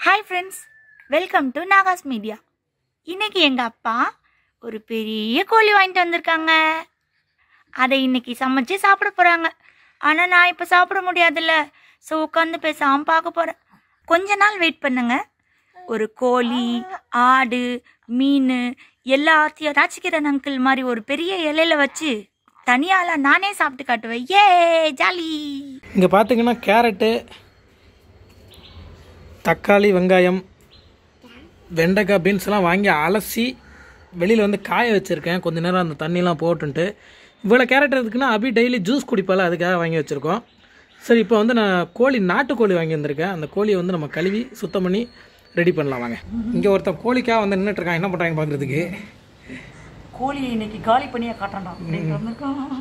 Hi friends welcome to Nagas media இன்னைக்கு எங்கள் அப்பா ஒரு பெரிய கோழி வாங்கிட்டு வந்திருக்காங்க அதை இன்னைக்கு சமைச்சு சாப்பிட போகிறாங்க ஆனால் நான் இப்போ சாப்பிட முடியாதுல்ல ஸோ உட்காந்து பேசாமல் பார்க்க போகிறேன் கொஞ்ச நாள் வெயிட் பண்ணுங்க ஒரு கோழி ஆடு மீன் எல்லாத்தையும் ராஜ்கிரண் அங்கிள் மாதிரி ஒரு பெரிய இலையில வச்சு தனியால நானே சாப்பிட்டு காட்டுவேன் ஏ ஜாலி இங்கே பார்த்தீங்கன்னா கேரட்டு தக்காளி வெங்காயம் வெண்டைக்காய் பீன்ஸ் எல்லாம் வாங்கி அலசி வெளியில் வந்து காய வச்சுருக்கேன் கொஞ்ச நேரம் அந்த தண்ணிலாம் போட்டுன்ட்டு இவ்வளோ கேரட் இருக்குன்னா அபி டெய்லி ஜூஸ் குடிப்பால அதுக்காக வாங்கி வச்சுருக்கோம் சரி இப்போ வந்து நான் கோழி நாட்டுக்கோழி வாங்கி வந்திருக்கேன் அந்த கோழியை வந்து நம்ம கழுவி சுத்தம் பண்ணி ரெடி பண்ணலாம் வாங்க இங்கே ஒருத்தன் கோழிக்காக வந்து நின்றுட்டு இருக்கான் என்ன பண்ணுறாங்க பார்க்குறதுக்கு கோழியை இன்னைக்கு காலி பண்ணியா காட்டுறான்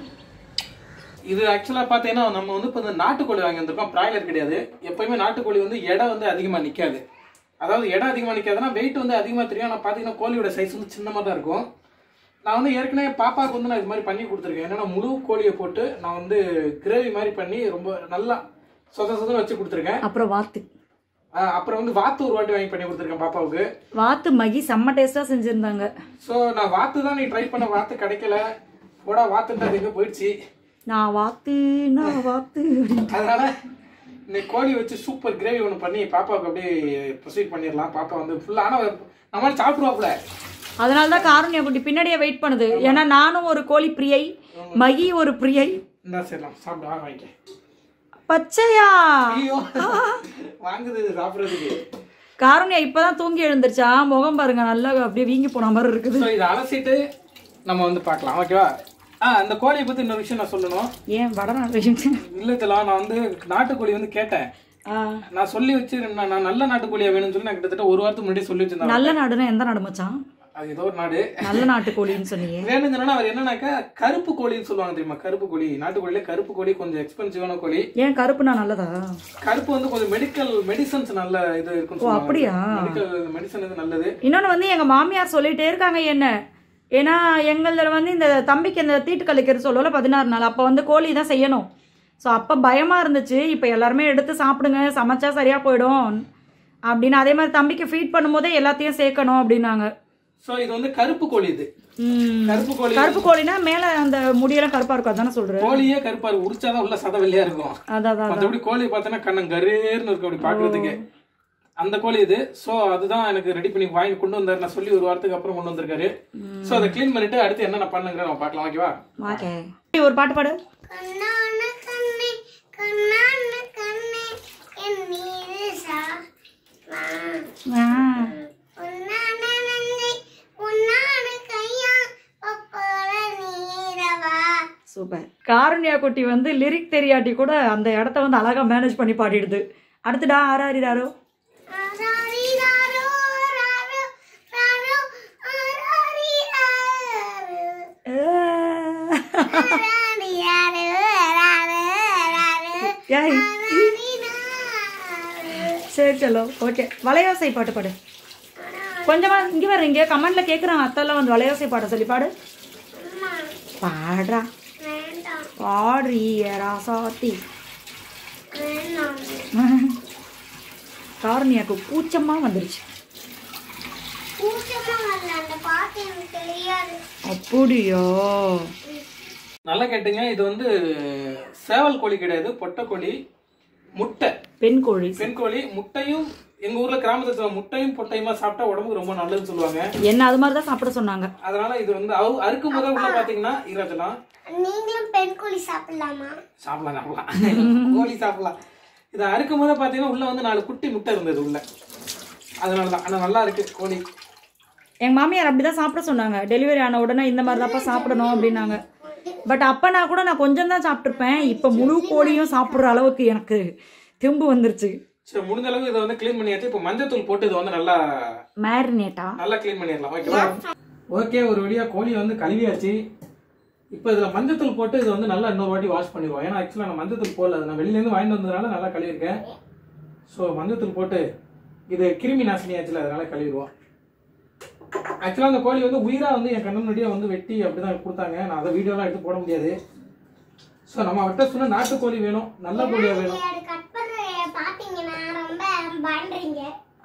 இது ஆக்சுவலாக பார்த்தீங்கன்னா நம்ம வந்து இப்போ இந்த நாட்டுக்கோழி வாங்கி வந்திருக்கோம் பிராய்லர் கிடையாது எப்பயுமே நாட்டுக்கோழி வந்து எடை வந்து அதிகமாக நிற்காது அதாவது எடை அதிகமாக நிற்காதுன்னா வெயிட் வந்து அதிகமாக தெரியும் ஆனால் பார்த்தீங்கன்னா கோழியோட சைஸ் வந்து சின்னமாக தான் இருக்கும் நான் வந்து ஏற்கனவே பாப்பாவுக்கு வந்து நான் இது மாதிரி பண்ணி கொடுத்துருக்கேன் என்னன்னா முழு கோழியை போட்டு நான் வந்து கிரேவி மாதிரி பண்ணி ரொம்ப நல்லா சொத சொத வச்சு கொடுத்துருக்கேன் அப்புறம் வாத்து ஆஹ் அப்புறம் வந்து வாத்து ஒரு வாட்டி வாங்கி பண்ணி கொடுத்துருக்கேன் பாப்பாவுக்கு வாத்து மகி செம்ம டேஸ்டா செஞ்சிருந்தாங்க ஸோ நான் வாத்து தான் நீ ட்ரை பண்ண வாத்து கிடைக்கல போடா வாத்துட்டு அது எங்கே போயிடுச்சு நான் வாத்து நான் வாத்து அப்படின்னு. அதனால இன்னைக்கு கோழி வச்சு சூப்பர் கிரேவி ஒன்று பண்ணி பாப்பாவுக்கு அப்படியே ப்ரொசீட் பண்ணிடலாம் பாப்பா வந்து ஃபுல்லாக ஆனால் நம்மளால சாப்பிடுவாப்புல அதனால தான் காரணியா குட்டி பின்னாடியே வெயிட் பண்ணுது ஏன்னா நானும் ஒரு கோழி பிரியை மகி ஒரு பிரியை இந்த சரிலாம் சாப்பிடு வாங்க வாங்கிக்க பச்சையா ஐயோ வாங்குது இது சாப்பிட்றதுக்கு காரணியா இப்பதான் தூங்கி எழுந்திருச்சா முகம் பாருங்க நல்லா அப்படியே வீங்கி போன மாதிரி இருக்குது ஸோ இதை அலசிட்டு நம்ம வந்து பார்க்கலாம் ஓகேவா ஆ அந்த கோழியை பற்றி இன்னொரு விஷயம் நான் சொல்லணும் ஏன் வடநாட்டு இல்லத்தலா நான் வந்து நாட்டுக்கோழி வந்து கேட்டேன் ஆ, நான் சொல்லி வச்சு நான் நான் நல்ல நாட்டுக்கோழியா வேணும்னு சொல்லி நான் கிட்டத்தட்ட ஒரு வாரத்துக்கு முன்னாடி சொல்லி வச்சிருந்தேன் நல்ல நாடுனா எந்த நாடு மச்சான் அது ஏதோ ஒரு நாடு நல்ல நாட்டு கோழின்னு சொன்னீங்க வேணும்னு சொன்னா அவர் என்னன்னாக்கா கருப்பு கோழின்னு சொல்லுவாங்க தெரியுமா கருப்பு கோழி நாட்டுக்கோழியில கருப்பு கோழி கொஞ்சம் எக்ஸ்பென்சிவான கோழி ஏன் கருப்புனா நல்லதா கருப்பு வந்து கொஞ்சம் மெடிக்கல் மெடிசன்ஸ் நல்ல இது இருக்குன்னு ஓ அப்படியா மெடிக்கல் மெடிசன் இது நல்லது இன்னொன்று வந்து எங்கள் மாமியார் சொல்லிட்டே இருக்காங்க என்ன ஏன்னா எங்களதில் வந்து இந்த தம்பிக்கு இந்த தீட்டு கழிக்கிறது சொல்லல பதினாறு நாள் அப்போ வந்து கோழி தான் செய்யணும் ஸோ அப்போ பயமாக இருந்துச்சு இப்போ எல்லாருமே எடுத்து சாப்பிடுங்க சமைச்சா சரியாக போயிடும் அப்படின்னு அதே மாதிரி தம்பிக்கு ஃபீட் பண்ணும்போதே எல்லாத்தையும் சேர்க்கணும் அப்படின்னாங்க சோ இது வந்து கருப்பு கோழி இது ம். கருப்பு கோழி கருப்பு கோழினா மேலே அந்த முடியெல்லாம் கருப்பாக இருக்கும் அதானே சொல்கிறேன் கோழியே கருப்பா இருக்கும் உரிச்சாதான் உள்ள சத வெள்ளையா இருக்கும் அதான் அதான் மற்றபடி கோழி பார்த்தோன்னா கண்ணம் கரேர்னு இருக்கும் அப்படி பாக்குறதுக்கு அந்த கோழி இது சோ அதுதான் எனக்கு ரெடி பண்ணி வாங்கி கொண்டு வந்தாரு நான் சொல்லி ஒரு வாரத்துக்கு அப்புறம் கொண்டு வந்திருக்காரு சோ அதை க்ளீன் பண்ணிட்டு அடுத்து என்னென்ன பண்ணுங்கிற நம்ம பார்க்கலாம் ஓகேவா ஓகே ஒரு பாட்டு பாடு கண்ணான கண்ணே கண்ணான கண்ணே என் மீது சா வா. உன்னான நன்றி உன்னான கையா ஒப்போல நீரவா சூப்பர் காருண்யா குட்டி வந்து லிரிக் தெரியாட்டி கூட அந்த இடத்த வந்து அழகா மேனேஜ் பண்ணி பாடிடுது அடுத்துடா ஆராரிடாரோ ஆராரிராரோ, ராரோ, ராரோ, ஆராரிராரோ. ஆராரிராரோ, ராரோ, ராரோ, ஏய் ஆராரிராரோ. சரி செல்லோ ஓகே வளையோசை பாட்டு பாடு கொஞ்சமா இங்க வர இங்க கமெண்ட்ல கேக்குறாங்க அத்தெல்லாம் வந்து வளையோசை பாட சொல்லி பாடு அம்மா, பாடுறா வேண்டாம் பாடுறீ ராசாத்தி வேண்டாம் காரணியாக்கு கூச்சமா வந்துருச்சு கூச்சமா வரல அந்த பாட்டு எனக்கு தெரியாது அப்படியோ நல்லா கேட்டுங்க இது வந்து சேவல் கோழி கிடையாது பொட்டை கோழி முட்டை பெண் கோழி பெண் கோழி முட்டையும் எங்க ஊர்ல கிராமத்துல முட்டையும் பொட்டையுமா சாப்பிட்டா உடம்புக்கு ரொம்ப நல்லதுன்னு சொல்லுவாங்க என்ன அது மாதிரி தான் சாப்பிட சொன்னாங்க அதனால இது வந்து அவு- அறுக்கும் போதே உள்ள பாத்தீங்கன்னா ஈராச்சலாம் நீங்களும் பெண் கோழி சாப்பிடலாமா சாப்பிடலாம் சாப்பிடலாம் கோழி சாப்பிடலாம் இதை அறுக்கும் போதே பாத்தீங்கன்னா உள்ள வந்து நாலு குட்டி முட்டை இருந்தது உள்ள அதனாலதான் ஆனா நல்லா இருக்கு கோழி எங்க மாமியார் அப்படிதான் சாப்பிட சொன்னாங்க டெலிவரி ஆன உடனே இந்த மாதிரி தான்ப்பா சாப்பிடணும் அப்படின்னாங்க பட் அப்பனா கூட நான் கொஞ்சம் தான் சாப்பிட்டுருப்பேன் இப்போ முழு கோழியும் சாப்பிட்ற அளவுக்கு எனக்கு தெம்பு வந்துருச்சு சரி முடிஞ்ச அளவுக்கு இதை வந்து க்ளீன் பண்ணியாச்சு இப்போ மஞ்சத்தூள் போட்டு இதை வந்து நல்லா மேரினேட்டா நல்லா க்ளீன் பண்ணிடலாம் ஓகேவா ஓகே ஒரு வழியா கோழி வந்து கழுவியாச்சு இப்போ இதில் மஞ்சத்தூள் போட்டு இதை வந்து நல்லா இன்னொரு வாட்டி வாஷ் பண்ணிடுவோம் ஏன்னா ஆக்சுவலாக நான் மஞ்சத்தூள் போடல அது நான் வெளியிலேருந்து வாங்கிட்டு வந்ததுனால நல்லா கழுவிருக்கேன் ஸோ மஞ்சத்தூள் போட்டு இது கிருமி நாசினி ஆச்சுல அதனால கழுவிடுவோம் ஆக்சுவலாக அந்த கோழி வந்து உயிராக வந்து என் கண்ணு முன்னாடியே வந்து வெட்டி அப்படி தான் கொடுத்தாங்க நான் அதை வீடியோலாம் எடுத்து போட முடியாது ஸோ நம்ம அவர்கிட்ட சொன்ன நாட்டுக்கோழி வேணும் நல்ல கோழியாக வேணும் அது கட் பண்ற பாத்தீங்கன்னா ரொம்ப பயந்துறீங்க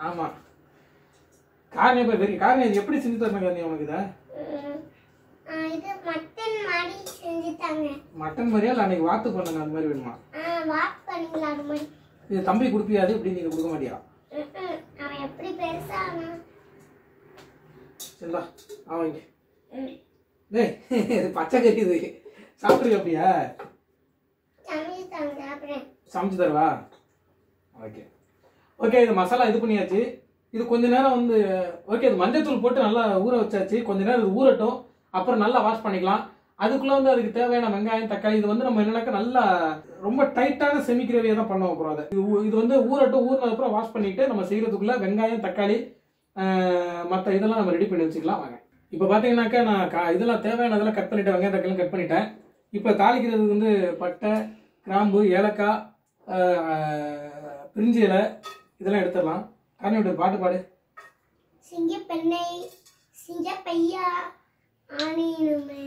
ஆமா காரணம் இப்ப வெறி காரணம் இது எப்படி செஞ்சு தரணும் காரணம் உனக்கு இதை ம். ஆ, இது மட்டன் மாதிரி செஞ்சுட்டாங்க மட்டன் மாதிரியா இல்லை அன்னைக்கு வாத்து பண்ணுங்க அந்த மாதிரி வேணுமா ஆ வாக் பண்ணீங்களா அது மாதிரி இது தம்பி கொடுப்பியாது இப்படி நீங்க கொடுக்க மாட்டியா ம், ம். அவன் எப்படி பெருசானா சரிங்களா அவன் இங்க டேய் இது பச்சை கறி இது சாப்பிட்ருக்கு அப்படியா சமைச்சுட்டாங்க சாப்பிட்றேன் சமைச்சு தரவா ஓகே ஓகே இது மசாலா இது பண்ணியாச்சு இது கொஞ்ச நேரம் வந்து ஓகே இது மஞ்சத்தூள் போட்டு நல்லா ஊற வச்சாச்சு கொஞ்ச நேரம் இது ஊறட்டும் அப்புறம் நல்லா வாஷ் பண்ணிக்கலாம் அதுக்குள்ள வந்து அதுக்கு தேவையான வெங்காயம் தக்காளி இது வந்து நம்ம என்னன்னாக்கா நல்லா ரொம்ப டைட்டான செமி கிரேவியை தான் பண்ண போகிறோம் அதை இது ஊ- இது வந்து ஊறட்டும் ஊறினது அப்புறம் வாஷ் பண்ணிட்டு நம்ம செய்யறதுக்குள்ள வெங்காயம் தக்காளி மற்ற இதெல்லாம் நம்ம ரெடி பண்ணி வச்சுக்கலாம் வாங்க இப்போ பார்த்தீங்கன்னாக்கா நான் கா இதெல்லாம் தேவையானதெல்லாம் கட் பண்ணிட்டேன் வெங்காயம் தக்காளி கட் பண்ணிட்டேன் இப்போ தாளிக்கிறதுக்கு வந்து பட்டை கிராம்பு ஏலக்காய் ஆஹ், பிரிஞ்சி இலை இதெல்லாம் எடுத்துடலாம் காரணம் இப்படி பாட்டு பாடு சிங்க பெண்ணை சிங்க பையா ஆணையனுமே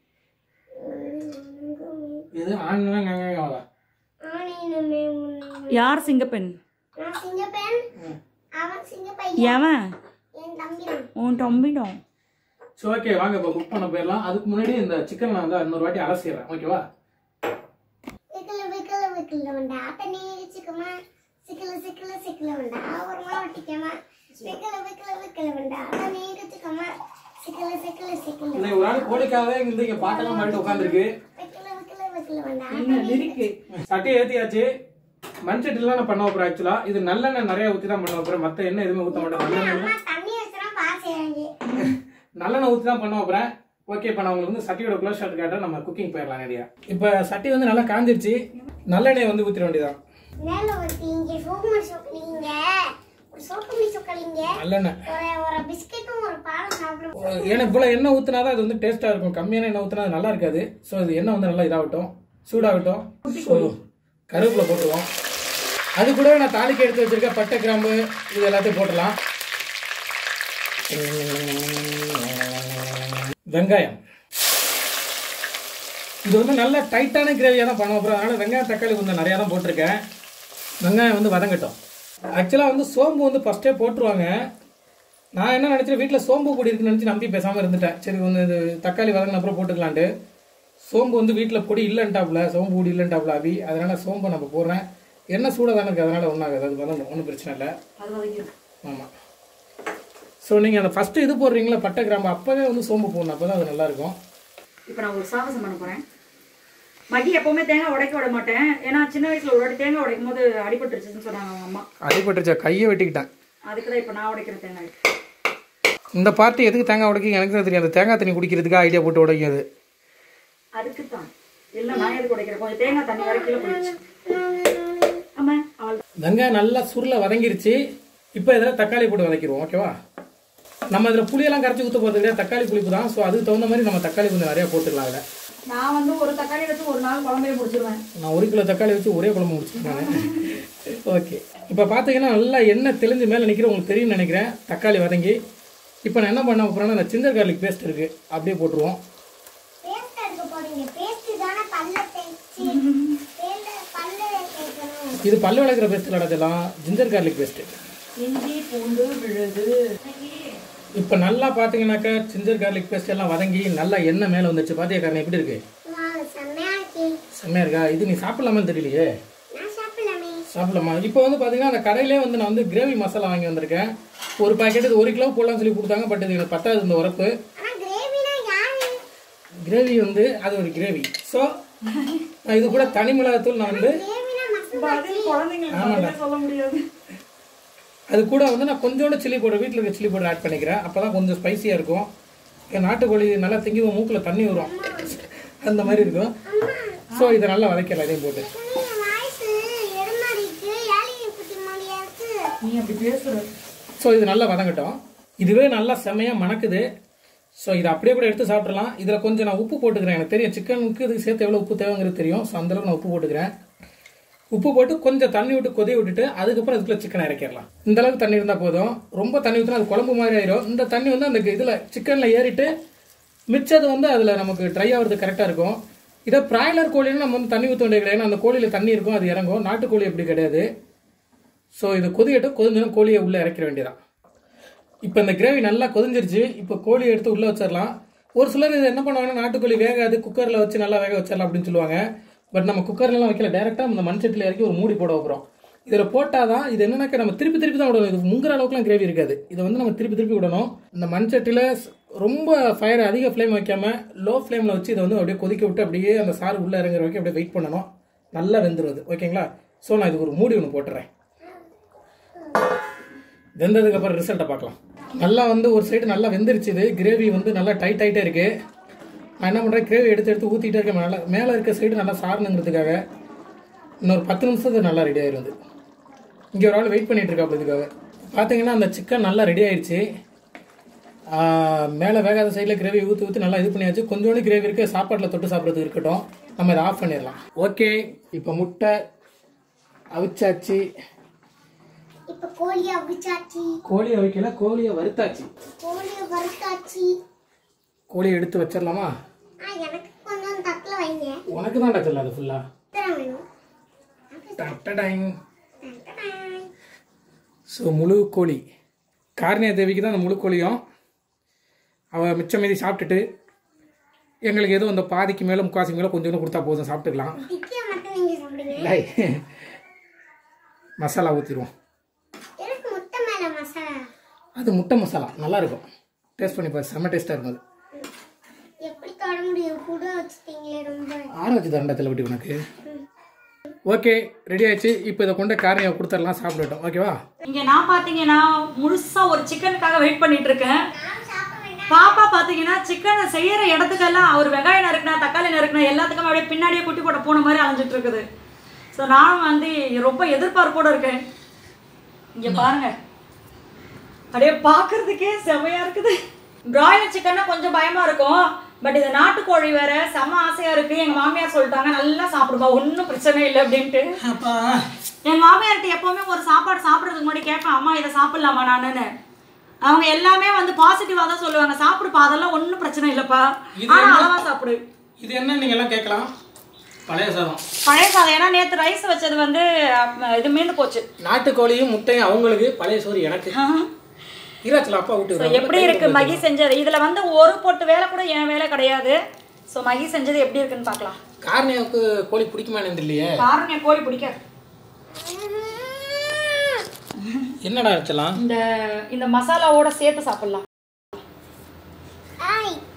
இது ஆண்ணுமே கங்காவா ஆணையனுமே யார் சிங்கப்பெண் நான் சிங்க பெண் அவன் சிங்க பையா எவன் என் தம்பி தான் உன் தம்பிடும் சரி ஓகே வாங்க இப்போ குக் பண்ண போயிடலாம் அதுக்கு முன்னாடி இந்த சிக்கன் நான் வந்து இன்னொரு வாட்டி அலசிடுறேன் ஓகேவா விக்கல விக்கல விக்கல வண்டா தண்ணி வச்சுக்கமா சிக்கல சிக்கல சிக்கல வண்டா ஒரு மா ஒட்டிக்கமா விக்கல விக்கல விக்கல வண்டா தண்ணி வச்சுக்கமா சிக்கல சிக்கல சிக்கல இன்னைக்கு ஒரு நாள் கோழிக்காகவே இங்க இங்க பாட்டெல்லாம் பாடிட்டு உட்காந்துருக்கு விக்கல விக்கல விக்கல வண்டா இருக்கு சட்டையை ஏற்றியாச்சு மண் சட்டிலாம் நான் பண்ண போகிறேன் ஆக்சுவலா இது நல்லெண்ணெய் நிறைய ஊற்றி தான் பண்ண போகிறேன் மற்ற எண்ணெய் எதுவுமே ஊற்ற மாட்டேன் நல்லெண்ணெய் அம்மா தண்ணி வச்சுனா பாஸ் இறங்கி நல்லெண்ணெய் ஊற்றி தான் பண்ண போகிறேன் ஓகே இப்போ நான் உங்களுக்கு வந்து சட்டியோட க்ளோஸ் ஷாட் காட்டுறேன் நம்ம குக்கிங் போயிடலாம் நிறையா இப்போ சட்டி வந்து நல்லா காஞ்சிருச்சு நல்லெண்ணெய் வந்து ஊற்றிட வேண்டியதான் மேல ஒருத்தி இங்க சோக்குமணி சொக்கலிங்க ஒரு சோக்குமணி சொக்கலிங்க நல்லெண்ணெய் ஒரு ஒரு பிஸ்கெட்டும் ஒரு பாலும் சாப்பிடுவோம் ஏன்னா இவ்வளோ எண்ணெய் ஊற்றினா தான் அது வந்து டேஸ்ட்டாக இருக்கும் கம்மியான எண்ணெய் ஊற்றினா அது நல்லா இருக்காது ஸோ இது எண்ணெய் வந்து நல்லா இதாகட்டும் சூடாகட்டும் ஸோ கருவேப்பிலை போட்டுருவோம் அது கூட நான் தாளிக்கு எடுத்து வச்சிருக்க பட்டை கிராம்பு இது எல்லாத்தையும் போட்டுடலாம் வெங்காயம் இது வந்து நல்ல டைட்டான கிரேவியாக தான் பண்ண போகிறோம் அதனால் வெங்காயம் தக்காளி கொஞ்சம் நிறையா தான் போட்டிருக்கேன் வெங்காயம் வந்து வதங்கட்டும் ஆக்சுவலாக வந்து சோம்பு வந்து ஃபஸ்ட்டே போட்டுருவாங்க நான் என்ன நினச்சேன் வீட்டில் சோம்பு பொடி இருக்குன்னு நினச்சி நம்பி பேசாமல் இருந்துட்டேன் சரி வந்து இது தக்காளி வதங்கின அப்புறம் போட்டுக்கலான்ட்டு சோம்பு வந்து வீட்டில் பொடி இல்லைன்ட்டாப்புல சோம்பு பொடி இல்லைன்ட்டாப்புல அபி அதனால் சோம்பை நம்ம போடுறேன் எண்ணெய் சூடாக தானே இருக்குது அதனால் ஒன்றும் ஆகாது அது வந்து ஒன்றும் பிரச்சனை இல்லை ஆமாம் ஸோ நீங்கள் அந்த ஃபஸ்ட்டு இது போடுறீங்களா பட்டை கிராம்பு அப்போவே வந்து சோம்பு போடணும் அப்போ தான் அது நல்லாயிருக்கும் இப்போ நான் ஒரு சாகசம் பண்ண போறேன் மகி எப்பவுமே தேங்காய் உடைக்க விட மாட்டேன் ஏன்னா சின்ன வயசுல ஒரு வாட்டி தேங்காய் உடைக்கும் போது அடிபட்டுருச்சுன்னு சொன்னாங்க அவங்க அம்மா அடிபட்டுருச்சா கையை வெட்டிக்கிட்டேன் அதுக்கு தான் இப்போ நான் உடைக்கிற தேங்காய் இந்த பார்ட்டி எதுக்கு தேங்காய் உடைக்க எனக்கு தான் தெரியும் அந்த தேங்காய் தண்ணி குடிக்கிறதுக்கு ஐடியா போட்டு உடைக்கிறது அதுக்கு தான் இல்லை நான் எதுக்கு உடைக்கிறேன் கொஞ்சம் தேங்காய் தண்ணி வர கீழே போயிடுச்சு ஆமா அவள் வெங்காயம் நல்லா சுருளை வதங்கிருச்சு இப்போ இதில் தக்காளி போட்டு வதக்கிடுவோம் ஓகேவா நம்ம இதில் புளியெல்லாம் கரைச்சி ஊற்ற போகிறது கிடையாது தக்காளி புளிப்பு தான் ஸோ அதுக்கு தகுந்த மாதிரி நம்ம தக்காளி கொஞ்சம் நிறையா போட்டுக்கலாம் அதில் நான் வந்து ஒரு தக்காளி வச்சு ஒரு நாள் குழம்பையே முடிச்சிருவேன் நான் ஒரு கிலோ தக்காளி வச்சு ஒரே குழம்பு முடிச்சிருக்கேன் ஓகே இப்போ பார்த்தீங்கன்னா நல்லா எண்ணெய் தெளிஞ்சு மேலே நிற்கிற உங்களுக்கு தெரியும்னு நினைக்கிறேன் தக்காளி வதங்கி இப்போ நான் என்ன பண்ண போகிறேன்னா அந்த சிந்தர் கார்லிக் பேஸ்ட் இருக்குது அப்படியே போட்டுருவோம் பேஸ்ட் எடுக்க போறீங்க பேஸ்ட் தானே பல்ல தேய்ச்சி பேல்ல பல்ல தேய்க்கணும் இது பல்லு விளக்குற பேஸ்ட்டில் அடைச்சலாம் ஜிஞ்சர் கார்லிக் பேஸ்ட்டு இஞ்சி பூண்டு விழுது இப்போ நல்லா பார்த்தீங்கன்னாக்கா ஜிஞ்சர் கார்லிக் பேஸ்ட் எல்லாம் வதங்கி நல்லா எண்ணெய் மேலே வந்துச்சு பார்த்தியா காரணம் எப்படி இருக்குது வா செம்மையா இருக்கு செம்மையா இருக்கா இது நீ சாப்பிடலாமான்னு தெரியலையே நான் சாப்பிடலாமே சாப்பிடலாமா இப்போ வந்து பார்த்தீங்கன்னா அந்த கடையிலே வந்து நான் வந்து கிரேவி மசாலா வாங்கி வந்திருக்கேன் ஒரு பாக்கெட் இது ஒரு கிலோ போடலாம்னு சொல்லி கொடுத்தாங்க பட் இது எனக்கு பத்தாது இந்த உரப்பு ஆனா கிரேவினா யாரு கிரேவி வந்து அது ஒரு கிரேவி ஸோ இது கூட தனி மிளகாத்தூள் நான் வந்து கிரேவினா மசாலா குழந்தைங்களுக்கு சொல்ல முடியாது அது கூட வந்து நான் கொஞ்சோண்டு சில்லி பவுடர் வீட்டில் இருக்க சில்லி பவுடர் ஆட் பண்ணிக்கிறேன் அப்போ தான் கொஞ்சம் ஸ்பைசியாக இருக்கும் என் நாட்டுக்கோழி நல்லா திங்கிவோம் மூக்கில் தண்ணி வரும் அந்த மாதிரி இருக்கும் ஸோ இதை நல்லா வதக்கலாம் இதையும் போட்டு வாய்ஸ் எருமாடிக்கு ஏலியன் குட்டி மாதிரியா இருக்கு நீ அப்படி பேசுற ஸோ இது நல்லா வதங்கட்டும் இதுவே நல்லா செம்மையாக மணக்குது ஸோ இதை அப்படியே கூட எடுத்து சாப்பிட்றலாம் இதில் கொஞ்சம் நான் உப்பு போட்டுக்கிறேன் எனக்கு தெரியும் சிக்கனுக்கு இதுக்கு சேர்த்து எவ்வளோ உப்பு தேவைங்கிறது தெரியும் ஸோ அந்தளவுக்கு நான் உப்பு போட்டுக்கிறேன் உப்பு போட்டு கொஞ்சம் தண்ணி விட்டு கொதி விட்டுட்டு அதுக்கப்புறம் இதுக்குள்ள சிக்கனை இறக்கிடலாம் இந்த அளவுக்கு தண்ணி இருந்தால் போதும் ரொம்ப தண்ணி ஊற்றினா அது குழம்பு மாதிரி ஆயிரும் இந்த தண்ணி வந்து அந்த இதில் சிக்கனில் ஏறிட்டு மிச்சது வந்து அதில் நமக்கு ட்ரை ஆகிறது கரெக்டாக இருக்கும் இதே பிராய்லர் கோழின்னு நம்ம வந்து தண்ணி ஊற்ற வேண்டிய கிடையாது ஏன்னா அந்த கோழியில் தண்ணி இருக்கும் அது இறங்கும் நாட்டுக்கோழி அப்படி கிடையாது ஸோ இது கொதிக்கட்டும் கொதிஞ்சதும் கோழியை உள்ளே இறக்கிற வேண்டியதான் இப்போ இந்த கிரேவி நல்லா கொதிஞ்சிருச்சு இப்போ கோழியை எடுத்து உள்ளே வச்சிடலாம் ஒரு சிலர் இது என்ன பண்ணுவாங்கன்னா நாட்டுக்கோழி வேகாது குக்கரில் வச்சு நல்லா வேக வச்சிடலாம் அப்படின்னு சொல்லுவாங்க பட் நம்ம குக்கர்லாம் வைக்கல டேரெக்டாக இந்த மண் சட்டியில் இறக்கி ஒரு மூடி போட வைக்கிறோம் இதில் போட்டால் தான் இது என்னன்னாக்க நம்ம திருப்பி திருப்பி தான் விடணும் இது முங்குற அளவுக்குலாம் கிரேவி இருக்காது இதை வந்து நம்ம திருப்பி திருப்பி விடணும் இந்த மண் சட்டியில் ரொம்ப ஃபயர் அதிக ஃப்ளேம் வைக்காம லோ ஃப்ளேமில் வச்சு இதை வந்து அப்படியே கொதிக்க விட்டு அப்படியே அந்த சாறு உள்ளே இறங்குற வரைக்கும் அப்படியே வெயிட் பண்ணணும் நல்லா வெந்துருவது ஓகேங்களா ஸோ நான் இதுக்கு ஒரு மூடி ஒன்று போட்டுறேன் வெந்ததுக்கு அப்புறம் ரிசல்ட்டை பார்க்கலாம் நல்லா வந்து ஒரு சைடு நல்லா வெந்துருச்சு இது கிரேவி வந்து நல்லா டைட் ஆகிட்டே இருக்கு நான் என்ன பண்ணுறேன் கிரேவி எடுத்து எடுத்து ஊற்றிட்டே இருக்கேன் மேலே மேலே இருக்க சைடு நல்லா சாரணுங்கிறதுக்காக இன்னொரு பத்து நிமிஷத்துக்கு நல்லா ரெடி ஆயிரும் இது இங்கே ஒரு ஆள் வெயிட் பண்ணிட்டு இருக்காப்புல இதுக்காக பார்த்தீங்கன்னா அந்த சிக்கன் நல்லா ரெடி ஆயிடுச்சு மேலே வேகாத சைடில் கிரேவி ஊற்றி ஊற்றி நல்லா இது பண்ணியாச்சு கொஞ்சோண்டு கிரேவி இருக்குது சாப்பாட்டில் தொட்டு சாப்பிட்றதுக்கு இருக்கட்டும் நம்ம இதை ஆஃப் பண்ணிடலாம் ஓகே இப்போ முட்டை அவிச்சாச்சு இப்ப கோழியை அவிச்சாச்சு கோழியை வைக்கல கோழியை வறுத்தாச்சு கோழியை வறுத்தாச்சு கோழியை எடுத்து வச்சிடலாமா ஆ எனக்கு கொஞ்சம் தட்டுல வைங்க உனக்கு தான் டச்சல அது ஃபுல்லா இத்தனை வேணும் டட்டடைங் டடடாய். ஸோ முழு கோழி கார்னியா தேவிக்கு தான் அந்த முழு கோழியும் அவள் மிச்சம் மீதி சாப்பிட்டுட்டு எங்களுக்கு ஏதோ அந்த பாதிக்கு மேலே முக்காசிக்கு மேலே கொஞ்சம் கொடுத்தா போதும் சாப்பிட்டுக்கலாம் டிக்கியை மட்டும் நீங்க சாப்பிடுங்க இல்லை மசாலா ஊற்றிடுவோம் எனக்கு முட்டை மேல மசாலா அது முட்டை மசாலா நல்லா இருக்கும் டேஸ்ட் பண்ணி பாரு செம்ம டேஸ்ட்டாக இருக்கும் அது எப்படி தொட முடியும் கூட வச்சுட்டீங்களே ரொம்ப ஆற வச்சு தண்டா தெளிவட்டி உனக்கு ஓகே ரெடி ஆயிடுச்சு இப்போ இதை கொண்டு காரணியை கொடுத்துடலாம் சாப்பிடட்டும் ஓகேவா இங்க நான் பாத்தீங்கன்னா முழுசா ஒரு சிக்கனுக்காக வெயிட் பண்ணிட்டு இருக்கேன் நான் சாப்பிட வேண்டாம் பாப்பா பாத்தீங்கன்னா சிக்கனை செய்யற இடத்துக்கெல்லாம் அவர் வெங்காயம் நறுக்கினா தக்காளி நறுக்கினா எல்லாத்துக்கும் அப்படியே பின்னாடியே குட்டி போட்ட பூனை மாதிரி அலைஞ்சிட்டு இருக்குது ஸோ நானும் வந்து ரொம்ப எதிர்பார்ப்போட இருக்கேன் இங்க பாருங்க அப்படியே பார்க்கறதுக்கே செமையா இருக்குது பிராய்லர் சிக்கன்னா கொஞ்சம் பயமா இருக்கும் பட் இது நாட்டுக்கோழி வேற செம ஆசையா இருக்கு எங்க மாமியார் சொல்லிட்டாங்க நல்லா சாப்பிடுப்பா ஒன்றும் பிரச்சனை இல்லை அப்படின்ட்டு அப்பா என் மாமியார்கிட்ட எப்பவுமே ஒரு சாப்பாடு சாப்பிட்றதுக்கு முன்னாடி கேட்பேன் அம்மா இதை சாப்பிடலாமா நானுன்னு அவங்க எல்லாமே வந்து பாசிட்டிவாக தான் சொல்லுவாங்க சாப்பிடுப்பா அதெல்லாம் ஒன்றும் பிரச்சனை இல்லைப்பா இது ஆனால் என்ன? அளவா சாப்பிடு இது என்ன நீங்கள் எல்லாம் கேட்கலாம் பழைய சாதம் பழைய சாதம் ஏன்னா நேற்று ரைஸ் வச்சது வந்து அஹ், இது மீந்து போச்சு நாட்டுக்கோழியும் முட்டையும் அவங்களுக்கு பழைய சோறு எனக்கு ஈராச்சில் அப்பா விட்டு ஸோ எப்படி இருக்கு மகி செஞ்சது இதுல வந்து ஒரு பொட்டு வேலை கூட என் வேலை கிடையாது ஸோ மகி செஞ்சது எப்படி இருக்குன்னு பார்க்கலாம் காரணியாவுக்கு கோழி பிடிக்குமானு இல்லையே காரணம் என் கோழி பிடிக்காது என்னடா வச்சலாம் இந்த இந்த மசாலாவோட சேர்த்து சாப்பிடலாம் ஆய்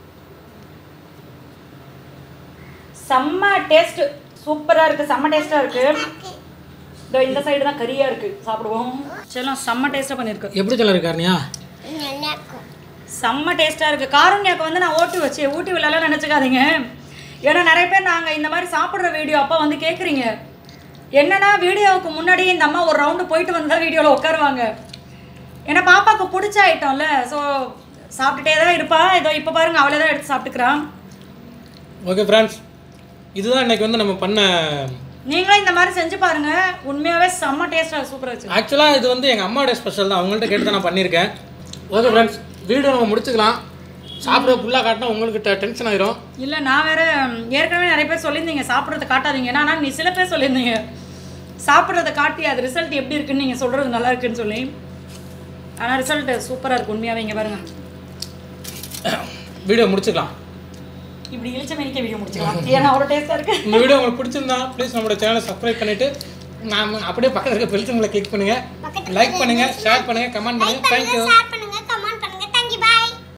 செம்ம டேஸ்ட் சூப்பரா இருக்கு செம்ம டேஸ்டா இருக்கு இதோ இந்த சைடு தான் கறியா இருக்கு சாப்பிடுவோம் செல்லாம் செம்ம டேஸ்டா பண்ணிருக்கு எப்படி சொல்ல இருக்கு காரணியா நல்லா இருக்கும் செம்ம டேஸ்டா இருக்கு காரண்யாக்கு வந்து நான் ஓட்டி வச்சு ஊட்டி விழாலாம் நினைச்சுக்காதீங்க ஏன்னா நிறைய பேர் நாங்க இந்த மாதிரி சாப்பிடுற வீடியோ அப்போ வந்து கேக்குறீங்க என்னன்னா வீடியோவுக்கு முன்னாடி இந்த அம்மா ஒரு ரவுண்டு போயிட்டு வந்து தான் வீடியோவில் உட்காருவாங்க ஏன்னா பாப்பாவுக்கு பிடிச்ச ஐட்டம்ல ஸோ சாப்பிட்டுட்டே தான் இருப்பா இதோ இப்போ பாருங்க அவளே தான் எடுத்து சாப்பிட்டுக்கிறான் ஓகே ஃப்ரெண்ட்ஸ் இதுதான் இன்னைக்கு வந்து நம்ம பண்ண நீங்களும் இந்த மாதிரி செஞ்சு பாருங்க உண்மையாவே செம்ம டேஸ்டா சூப்பரா வச்சு ஆக்சுவலாக இது வந்து எங்கள் அம்மாவோட ஸ்பெஷல் தான் அவங்கள்ட்ட கேட்டு தான் நான் பண்ணியிருக்கேன் ஓகே ஃப்ரெண்ட்ஸ் வீடியோ நம்ம முடிச்சுக்கலாம் சாப்பிட ஃபுல்லாக காட்டினா உங்களுக்கு டென்ஷன் ஆயிரும் இல்ல நான் வேற ம், ஏற்கனவே நிறைய பேர் சொல்லியிருந்தீங்க சாப்பிட்றத காட்டாதீங்க ஆனா நீ சில பேர் சொல்லியிருந்தீங்க சாப்பிட்றத காட்டி அது ரிசல்ட் எப்படி இருக்குன்னு நீங்க சொல்றது நல்லா இருக்குன்னு சொல்லி ஆனா ரிசல்ட் சூப்பரா இருக்கு உண்மையாவே இங்க பாருங்க வீடியோ முடிச்சுக்கலாம் இப்படி இழிச்ச மேனிக்க வீடியோ முடிச்சுக்கலாம் ஏன்னா அவ்வளோ டேஸ்டா இருக்கு இந்த வீடியோ உங்களுக்கு பிடிச்சிருந்தா ப்ளீஸ் நம்மளோட சேனலை சப்ஸ்கிரைப் பண்ணிட்டு நாம அப்படியே பக்கத்துல இருக்க பெல்சங்களை கிளிக் பண்ணுங்க லைக் பண்ணுங்க ஷேர் பண்ணுங்க கமெண்ட் பண்ணுங்க தேங்க்யூ ஷேர்